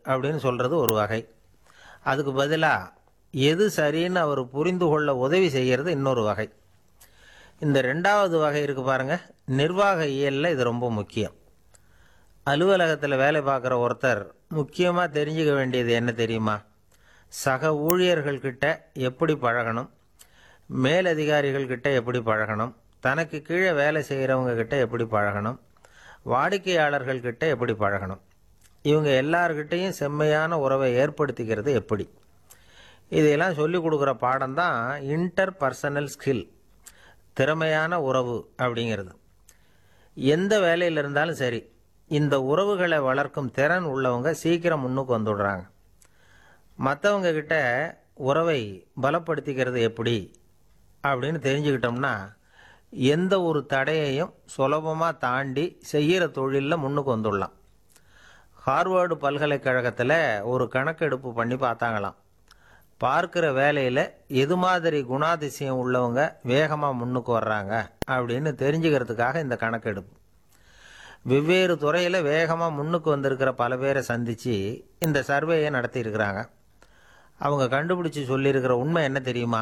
அப்படின்னு சொல்கிறது ஒரு வகை அதுக்கு பதிலாக எது சரின்னு அவர் புரிந்து கொள்ள உதவி செய்கிறது இன்னொரு வகை இந்த ரெண்டாவது வகை இருக்கு பாருங்க நிர்வாக இயலில் இது ரொம்ப முக்கியம் அலுவலகத்தில் வேலை பார்க்குற ஒருத்தர் முக்கியமாக தெரிஞ்சுக்க வேண்டியது என்ன தெரியுமா சக ஊழியர்கள்கிட்ட எப்படி பழகணும் மேலதிகாரிகள் கிட்ட எப்படி பழகணும் தனக்கு கீழே வேலை செய்கிறவங்க கிட்ட எப்படி பழகணும் வாடிக்கையாளர்கள் கிட்ட எப்படி பழகணும் இவங்க எல்லார்கிட்டையும் செம்மையான உறவை ஏற்படுத்திக்கிறது எப்படி இதையெல்லாம் சொல்லிக் கொடுக்குற பாடம் தான் இன்டர் பர்சனல் ஸ்கில் திறமையான உறவு அப்படிங்கிறது எந்த வேலையில் இருந்தாலும் சரி இந்த உறவுகளை வளர்க்கும் திறன் உள்ளவங்க சீக்கிரம் முன்னுக்கு வந்துடுறாங்க மற்றவங்க கிட்ட உறவை பலப்படுத்திக்கிறது எப்படி அப்படின்னு தெரிஞ்சுக்கிட்டோம்னா எந்த ஒரு தடையையும் சுலபமாக தாண்டி செய்கிற தொழிலில் முன்னுக்கு வந்துடலாம் ஹார்வர்டு பல்கலைக்கழகத்தில் ஒரு கணக்கெடுப்பு பண்ணி பார்த்தாங்களாம் பார்க்குற வேலையில் எது மாதிரி குணாதிசயம் உள்ளவங்க வேகமாக முன்னுக்கு வர்றாங்க அப்படின்னு தெரிஞ்சுக்கிறதுக்காக இந்த கணக்கெடுப்பு வெவ்வேறு துறையில் வேகமாக முன்னுக்கு வந்திருக்கிற பல பேரை சந்தித்து இந்த சர்வேயை நடத்தியிருக்கிறாங்க அவங்க கண்டுபிடிச்சி சொல்லியிருக்கிற உண்மை என்ன தெரியுமா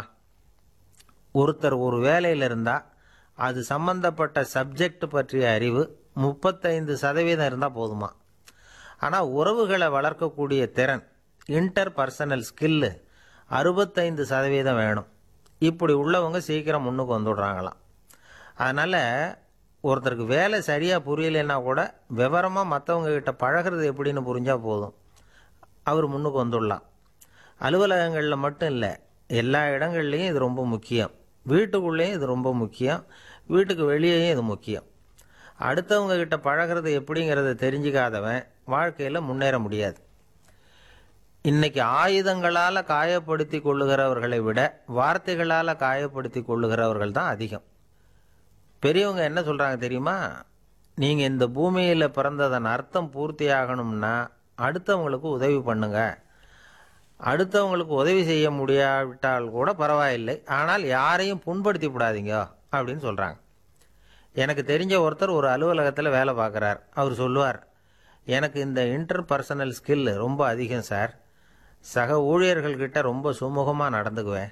ஒருத்தர் ஒரு வேலையில் இருந்தால் அது சம்பந்தப்பட்ட சப்ஜெக்ட் பற்றிய அறிவு முப்பத்தைந்து சதவீதம் இருந்தால் போதுமா ஆனால் உறவுகளை வளர்க்கக்கூடிய திறன் இன்டர் பர்சனல் ஸ்கில்லு அறுபத்தைந்து சதவீதம் வேணும் இப்படி உள்ளவங்க சீக்கிரம் முன்னுக்கு வந்துடுறாங்களாம் அதனால் ஒருத்தருக்கு வேலை சரியாக புரியலைன்னா கூட விவரமாக மற்றவங்க கிட்ட பழகிறது எப்படின்னு புரிஞ்சால் போதும் அவர் முன்னுக்கு வந்துடலாம் அலுவலகங்களில் மட்டும் இல்லை எல்லா இடங்கள்லையும் இது ரொம்ப முக்கியம் வீட்டுக்குள்ளேயும் இது ரொம்ப முக்கியம் வீட்டுக்கு வெளியேயும் இது முக்கியம் அடுத்தவங்க கிட்ட பழகிறது எப்படிங்கிறத தெரிஞ்சுக்காதவன் வாழ்க்கையில் முன்னேற முடியாது இன்னைக்கு ஆயுதங்களால் காயப்படுத்தி கொள்ளுகிறவர்களை விட வார்த்தைகளால் காயப்படுத்தி கொள்ளுகிறவர்கள் தான் அதிகம் பெரியவங்க என்ன சொல்கிறாங்க தெரியுமா நீங்கள் இந்த பூமியில் பிறந்ததன் அர்த்தம் பூர்த்தி ஆகணும்னா அடுத்தவங்களுக்கு உதவி பண்ணுங்க அடுத்தவங்களுக்கு உதவி செய்ய முடியாவிட்டால் கூட பரவாயில்லை ஆனால் யாரையும் புண்படுத்தி விடாதீங்க அப்படின்னு சொல்கிறாங்க எனக்கு தெரிஞ்ச ஒருத்தர் ஒரு அலுவலகத்தில் வேலை பார்க்குறார் அவர் சொல்லுவார் எனக்கு இந்த இன்டர் பர்சனல் ஸ்கில் ரொம்ப அதிகம் சார் சக ஊழியர்கள்கிட்ட ரொம்ப சுமூகமாக நடந்துக்குவேன்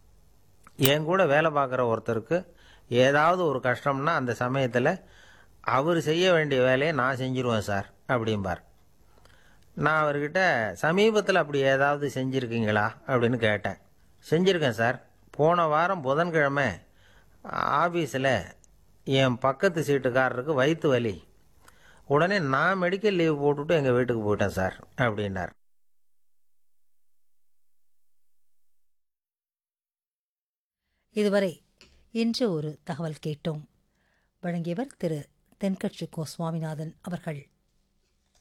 என் கூட வேலை பார்க்குற ஒருத்தருக்கு ஏதாவது ஒரு கஷ்டம்னா அந்த சமயத்தில் அவர் செய்ய வேண்டிய வேலையை நான் செஞ்சிருவேன் சார் அப்படிம்பார் நான் அவர்கிட்ட சமீபத்தில் அப்படி ஏதாவது செஞ்சுருக்கீங்களா அப்படின்னு கேட்டேன் செஞ்சுருக்கேன் சார் போன வாரம் புதன்கிழமை ஆஃபீஸில் என் பக்கத்து சீட்டுக்காரருக்கு வயிற்று வலி உடனே நான் மெடிக்கல் லீவ் போட்டுட்டு எங்கள் வீட்டுக்கு போயிட்டேன் சார் அப்படின்னார் இதுவரை இன்று ஒரு தகவல் கேட்டோம் வழங்கியவர் திரு தென்கட்சி கோ சுவாமிநாதன் அவர்கள்